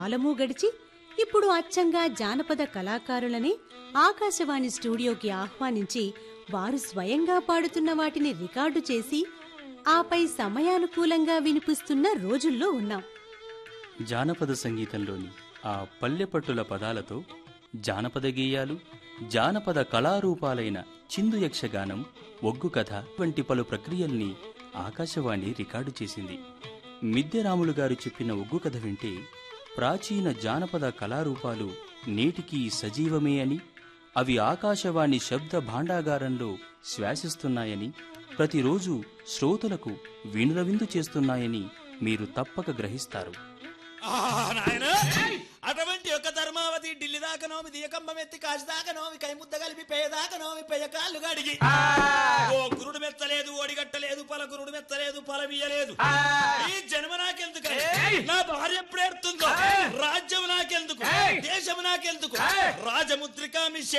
కాలము గడిచి ఇప్పుడు అచ్చంగా జానపద కళాకారులని ఆకాశవాణి స్టూడియోకి ఆహ్వానించి వారు స్వయంగా పాడుతున్న వాటిని రికార్డు చేసి ఆపై సమయానుకూలంగా వినిపిస్తున్న రోజుల్లో ఉన్నాం జానపద సంగీతంలోని ఆ పల్లెపట్టుల పదాలతో జానపద గేయాలు జానపద కళారూపాలైన చిందు యక్షగానం ఒగ్గు కథ వంటి పలు ప్రక్రియల్ని ఆకాశవాణి రికార్డు చేసింది మిద్దెరాములు గారు చెప్పిన ఒగ్గు కథ వింటే ప్రాచీన జానపద కళారూపాలు నేటికీ సజీవమే అని అవి ఆకాశవాణి శబ్ద భాండాగారంలో శ్వాసిస్తున్నాయని ప్రతిరోజు శ్రోతలకు వినురవిందు చేస్తున్నాయని మీరు తప్పక గ్రహిస్తారు ఆహా, నాయన అటువంటి యొక్క ధర్మావతి ఢిల్లీ దాకా నోమి దియకంబం ఎత్తి కాశీ దాకా నోమి కై ముద్ద కలిపి పేయ దాకా నోమి పెయ్య కాళ్ళు గడిగి ఓ గురుడు మెత్తలేదు ఓడిగట్టలేదు పల గురుడు మెత్తలేదు ఫలమియ్యలేదు ఈ జన్మ నాకెందుకు నా భార్య ఎప్పుడు ఏడుతుందో రాజ్యం నాకెందుకు దేశం నాకెందుకు రాజముద్రిక మీ